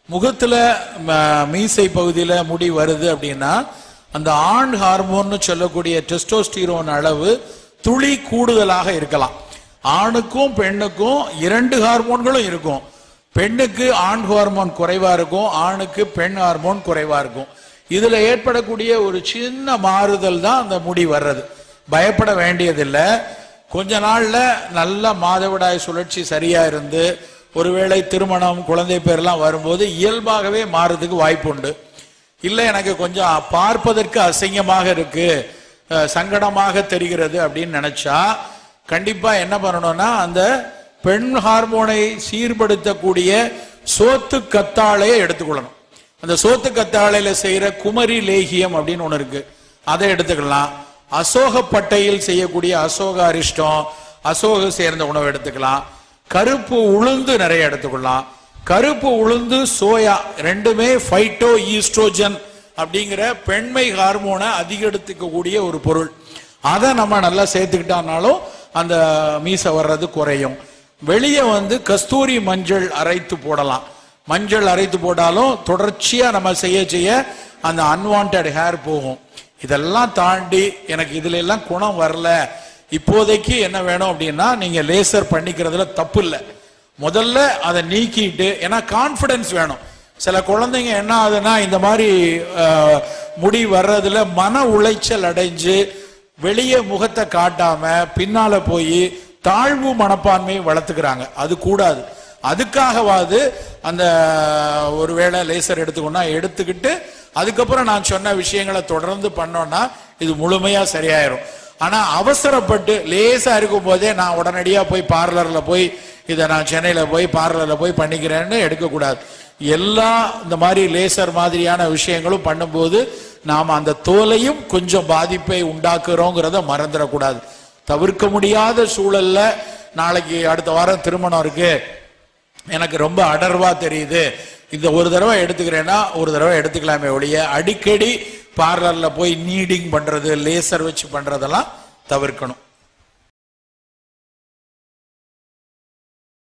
முகத்துல ம- மீசை பகுதியில முடி வருது அப்படின்னா அந்த ஆண் ஹார்மோன்னு சொல்லக்கூடிய டெஸ்டோஸ்டிரோன் அளவு துளி கூடுதலாக இருக்கலாம் ஆணுக்கும் பெண்ணுக்கும் இரண்டு ஹார்மோன்களும் இருக்கும் பெண்ணுக்கு ஆண் ஹார்மோன் குறைவா இருக்கும் ஆணுக்கு பெண் ஹார்மோன் குறைவா இருக்கும் இதுல ஏற்படக்கூடிய ஒரு சின்ன மாறுதல் தான் அந்த முடி வர்றது பயப்பட வேண்டியதில்லை கொஞ்ச நாள்ல நல்ல மாதவிடாய் சுழற்சி சரியா இருந்து ஒருவேளை திருமணம் குழந்தை பேர்லாம் வரும்போது இயல்பாகவே மாறுறதுக்கு வாய்ப்பு உண்டு இல்லை எனக்கு கொஞ்சம் பார்ப்பதற்கு அசிங்கமாக இருக்கு அஹ், சங்கடமாக தெரிகிறது அப்படின்னு நினைச்சா கண்டிப்பா என்ன பண்ணணும்னா அந்த பெண் ஹார்மோனை சீர்படுத்தக்கூடிய சோத்து கத்தாழையை எடுத்துக்கொள்ளணும் அந்த சோத்து கத்தாழையில செய்யற குமரி லேகியம் அப்படின்னு ஒண்ணு இருக்கு அதை எடுத்துக்கலாம் அசோக பட்டையில் செய்யக்கூடிய அசோக அரிஷ்டம் அசோக சேர்ந்த உணவு எடுத்துக்கலாம் கருப்பு உளுந்து நிறைய எடுத்துக்கலாம் கருப்பு உளுந்து சோயா ரெண்டுமே ஃபைட்டோ ஈஸ்ட்ரோஜன் அப்படிங்கிற பெண்மை ஹார்மோனை அதிகரித்துக்கக்கூடிய ஒரு பொருள் அதை நம்ம நல்லா சேர்த்துக்கிட்டானாலும் அந்த மீசை வர்றது குறையும் வெளியே வந்து கஸ்தூரி மஞ்சள் அரைத்து போடலாம் மஞ்சள் அரைத்து போட்டாலும் தொடர்ச்சியா நம்ம செய்ய செய்ய அந்த அன்வான்ட் ஹேர் போகும் இதெல்லாம் தாண்டி எனக்கு இதுல எல்லாம் குணம் வரல இப்போதைக்கு என்ன வேணும் அப்படின்னா நீங்க லேசர் பண்ணிக்கிறதுல தப்பு இல்லை முதல்ல அதை நீக்கிட்டு ஏன்னா கான்ஃபிடன்ஸ் வேணும் சில குழந்தைங்க என்ன ஆகுதுன்னா இந்த மாதிரி அஹ், முடி வர்றதுல மன உளைச்சல் அடைஞ்சு வெளியே முகத்தை காட்டாம பின்னால போய் தாழ்வு மனப்பான்மையை வளர்த்துக்கிறாங்க அது கூடாது அதுக்காகவாது அந்த ஒருவேளை லேசர் எடுத்துக்கணும்னா எடுத்துக்கிட்டு அதுக்கப்புறம் நான் சொன்ன விஷயங்களை தொடர்ந்து பண்ணோம்னா இது முழுமையா சரியாயிரும் ஆனா அவசரப்பட்டு லேசா இருக்கும் போதே நான் உடனடியா போய் பார்லர்ல போய் இதை நான் சென்னையில போய் பார்லர்ல போய் பண்ணிக்கிறேன்னு எடுக்கக்கூடாது எல்லா இந்த மாதிரி லேசர் மாதிரியான விஷயங்களும் பண்ணும்போது நாம அந்த தோலையும் கொஞ்சம் பாதிப்பை உண்டாக்குறோங்கிறத மறந்துடக்கூடாது தவிர்க்க முடியாத சூழல்ல நாளைக்கு அடுத்த வாரம் திருமணம் இருக்கு எனக்கு ரொம்ப அடர்வா தெரியுது இந்த ஒரு தடவை எடுத்துக்கிறேன்னா ஒரு தடவை எடுத்துக்கலாமே ஒழிய அடிக்கடி பார்லர்ல போய் நீடிங் பண்றது லேசர் வச்சு பண்றதெல்லாம் தவிர்க்கணும்